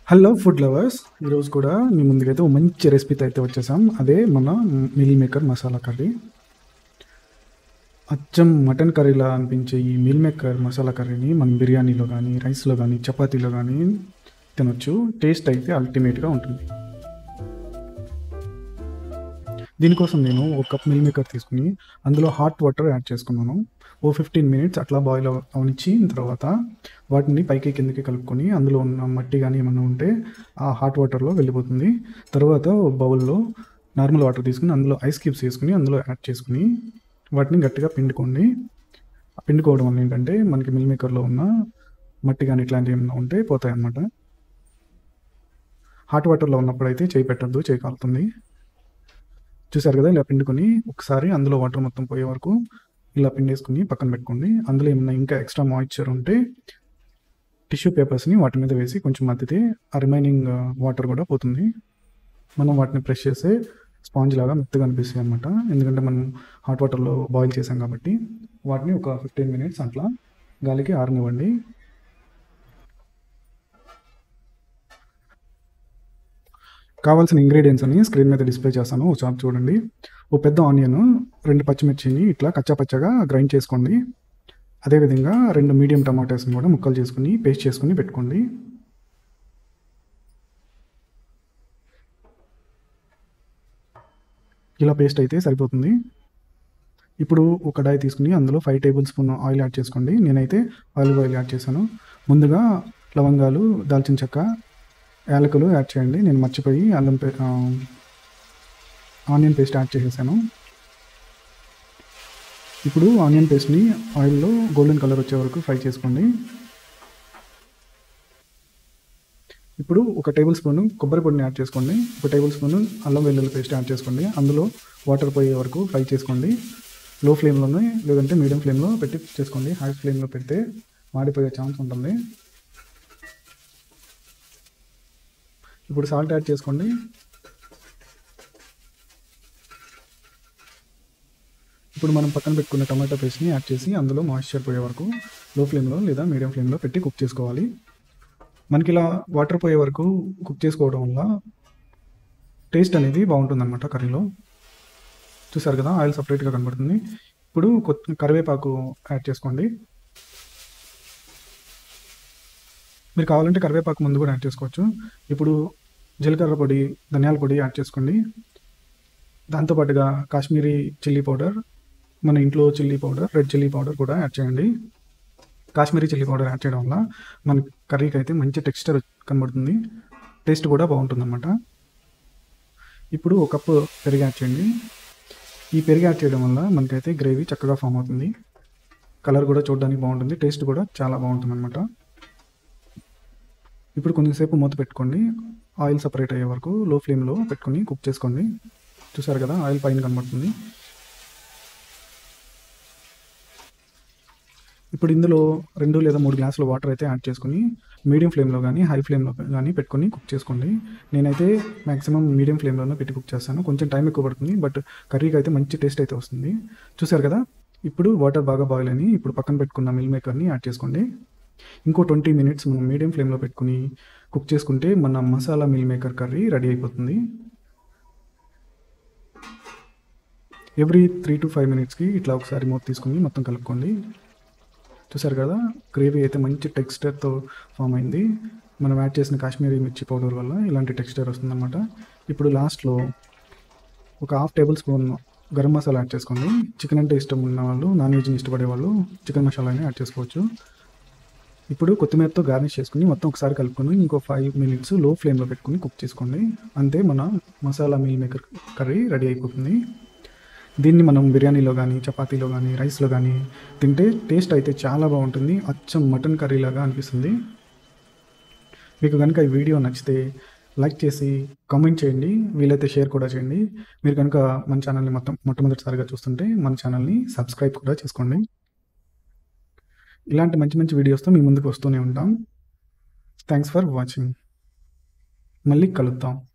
hello food lovers ఈరోజు కూడా మీ ముందుకైతే ఒక మంచి రెసిపీతో అయితే వచ్చేసాం అదే మన మిల్ మేకర్ మసాలా కర్రీ అచ్చం మటన్ కర్రీలా అనిపించే ఈ మిల్ మేకర్ మసాలా కర్రీని మనం బిర్యానీలో కానీ రైస్లో కానీ చపాతీలో కానీ తినొచ్చు టేస్ట్ అయితే అల్టిమేట్గా ఉంటుంది దీనికోసం నేను ఒక కప్ మిల్ మేకర్ తీసుకుని అందులో హాట్ వాటర్ యాడ్ చేసుకున్నాను ఓ ఫిఫ్టీన్ మినిట్స్ అట్లా బాయిల్ అవనిచ్చిన తర్వాత వాటిని పైకి కిందకి కలుపుకొని అందులో ఉన్న మట్టి కానీ ఏమన్నా ఉంటే ఆ హాట్ వాటర్లో వెళ్ళిపోతుంది తర్వాత ఒక బౌల్లో నార్మల్ వాటర్ తీసుకుని అందులో ఐస్ క్యూబ్స్ వేసుకుని అందులో యాడ్ చేసుకుని వాటిని గట్టిగా పిండుకోండి ఆ పిండుకోవడం వల్ల ఏంటంటే మనకి మిల్ మేకర్లో ఉన్న మట్టి కానీ ఇట్లాంటివి ఏమైనా ఉంటే పోతాయి అన్నమాట హాట్ వాటర్లో ఉన్నప్పుడు అయితే చేయి పెట్టద్దు చేయి కాలుతుంది చూసారు కదా ఇలా పిండుకొని ఒకసారి అందులో వాటర్ మొత్తం పోయే వరకు ఇలా పిండేసుకుని పక్కన పెట్టుకోండి అందులో ఏమైనా ఇంకా ఎక్స్ట్రా మాయిశ్చర్ ఉంటే టిష్యూ పేపర్స్ని వాటి మీద వేసి కొంచెం మద్దితే ఆ రిమైనింగ్ వాటర్ కూడా పోతుంది మనం వాటిని ప్రెస్ చేస్తే స్పాంజ్ లాగా మెత్తగా అనిపిస్తాయి అనమాట ఎందుకంటే మనం హాట్ వాటర్లో బాయిల్ చేసాం కాబట్టి వాటిని ఒక ఫిఫ్టీన్ మినిట్స్ అట్లా గాలికి ఆరనివ్వండి కావాల్సిన ఇంగ్రీడియంట్స్ అని స్క్రీన్ మీద డిస్ప్లే చేస్తాను ఒకసారి చూడండి ఓ పెద్ద ఆనియన్ రెండు పచ్చిమిర్చిని ఇట్లా కచ్చా పచ్చగా గ్రైండ్ చేసుకోండి అదేవిధంగా రెండు మీడియం టమాటాస్ని కూడా ముక్కలు చేసుకుని పేస్ట్ చేసుకుని పెట్టుకోండి ఇలా పేస్ట్ అయితే సరిపోతుంది ఇప్పుడు ఒక కడాయి తీసుకుని అందులో five tablespoon oil add చేసుకోండి నేనైతే ఆలివ్ ఆయిల్ యాడ్ చేశాను ముందుగా లవంగాలు దాల్చిన చెక్క యాలకులు యాడ్ చేయండి నేను మర్చిపోయి అల్లం పే ఆనియన్ పేస్ట్ యాడ్ చేసేసాను ఇప్పుడు ఆనియన్ పేస్ట్ని ఆయిల్లో గోల్డెన్ కలర్ వచ్చే వరకు ఫ్రై చేసుకోండి ఇప్పుడు ఒక టేబుల్ స్పూన్ కొబ్బరి పొడిని యాడ్ చేసుకోండి ఒక టేబుల్ స్పూన్ అల్లం వెల్లుల్లి పేస్ట్ యాడ్ చేసుకోండి అందులో వాటర్ పోయే వరకు ఫ్రై చేసుకోండి లో ఫ్లేమ్లోనే లేదంటే మీడియం ఫ్లేమ్లో పెట్టి చేసుకోండి హై ఫ్లేమ్లో పెడితే మాడిపోయే ఛాన్స్ ఉంటుంది ఇప్పుడు సాల్ట్ యాడ్ చేసుకోండి ఇప్పుడు మనం పక్కన పెట్టుకున్న టమాటో పేస్ట్ని యాడ్ చేసి అందులో మాయిశ్చర్ పోయే వరకు లో ఫ్లేమ్లో లేదా మీడియం ఫ్లేమ్లో పెట్టి కుక్ చేసుకోవాలి మనకి ఇలా వాటర్ పోయే వరకు కుక్ చేసుకోవడం వల్ల టేస్ట్ అనేది బాగుంటుంది అనమాట కర్రీలో చూసారు కదా ఆయిల్ సపరేట్గా కనబడుతుంది ఇప్పుడు కొత్త కరివేపాకు యాడ్ చేసుకోండి మీరు కావాలంటే కరివేపాకు ముందు కూడా యాడ్ చేసుకోవచ్చు ఇప్పుడు జీలకర్ర పొడి ధనియాల పొడి యాడ్ చేసుకోండి దాంతోపాటుగా కాశ్మీరీ చిల్లీ పౌడర్ మన ఇంట్లో chilli powder red chilli powder కూడా యాడ్ చేయండి కాశ్మీరీ చిల్లీ పౌడర్ యాడ్ చేయడం వల్ల మన కర్రీకి అయితే మంచి టెక్స్చర్ కనబడుతుంది టేస్ట్ కూడా బాగుంటుంది అనమాట ఇప్పుడు ఒక కప్పు పెరుగు యాడ్ చేయండి ఈ పెరుగు యాడ్ చేయడం వల్ల మనకైతే గ్రేవీ చక్కగా ఫామ్ అవుతుంది కలర్ కూడా చూడడానికి బాగుంటుంది టేస్ట్ కూడా చాలా బాగుంటుంది అనమాట ఇప్పుడు కొంచెంసేపు మూత పెట్టుకోండి ఆయిల్ సపరేట్ అయ్యే వరకు లో ఫ్లేమ్లో పెట్టుకొని కుక్ చేసుకోండి చూసారు కదా ఆయిల్ పైన కనబడుతుంది ఇప్పుడు ఇందులో రెండు లేదా మూడు గ్లాసుల వాటర్ అయితే యాడ్ చేసుకుని మీడియం ఫ్లేమ్లో కానీ హై ఫ్లేమ్లో కానీ పెట్టుకొని కుక్ చేసుకోండి నేనైతే మ్యాక్సిమం మీడియం ఫ్లేమ్లోనే పెట్టి కుక్ చేస్తాను కొంచెం టైం ఎక్కువ పడుతుంది బట్ కర్రీకి అయితే మంచి టేస్ట్ అయితే వస్తుంది చూసారు కదా ఇప్పుడు వాటర్ బాగా బాయిల్ అని ఇప్పుడు పక్కన పెట్టుకున్న మిల్ మేకర్ని యాడ్ చేసుకోండి ఇంకో ట్వంటీ మినిట్స్ మనం మీడియం ఫ్లేమ్లో పెట్టుకుని కుక్ చేసుకుంటే మన masala meal maker curry ready అయిపోతుంది ఎవ్రీ త్రీ టు ఫైవ్ మినిట్స్కి ఇట్లా ఒకసారి మూత తీసుకుని మొత్తం కలుపుకోండి చూసారు కదా గ్రేవీ అయితే మంచి టెక్స్చర్తో ఫామ్ అయింది మనం యాడ్ చేసిన కాశ్మీరీ మిర్చి పౌడర్ వల్ల ఇలాంటి టెక్స్చర్ వస్తుందన్నమాట ఇప్పుడు లాస్ట్లో ఒక half tablespoon garam masala add చేసుకోండి చికెన్ అంటే ఇష్టం ఉన్న వాళ్ళు నాన్ వెజ్ని ఇష్టపడే వాళ్ళు చికెన్ మసాలాని యాడ్ చేసుకోవచ్చు ఇప్పుడు కొత్తిమీరతో గార్నిష్ చేసుకుని మొత్తం ఒకసారి కలుపుకొని ఇంకో ఫైవ్ మినిట్స్ లో ఫ్లేమ్లో పెట్టుకుని కుక్ చేసుకోండి అంతే మన masala meal maker curry ready అయిపోతుంది దీన్ని మనం బిర్యానీలో కానీ చపాతీలో కానీ రైస్లో కానీ తింటే టేస్ట్ అయితే చాలా బాగుంటుంది అచ్చం మటన్ కర్రీ లాగా అనిపిస్తుంది మీకు కనుక ఈ వీడియో నచ్చితే లైక్ చేసి కామెంట్ చేయండి వీలైతే షేర్ కూడా చేయండి మీరు కనుక మన ఛానల్ని మొత్తం మొట్టమొదటిసారిగా చూస్తుంటే మన ఛానల్ని సబ్స్క్రైబ్ కూడా చేసుకోండి ఇలాంటి మంచి మంచి వీడియోస్తో మీ ముందుకు వస్తూనే ఉంటాం థ్యాంక్స్ ఫర్ వాచింగ్ మళ్ళీ కలుద్దాం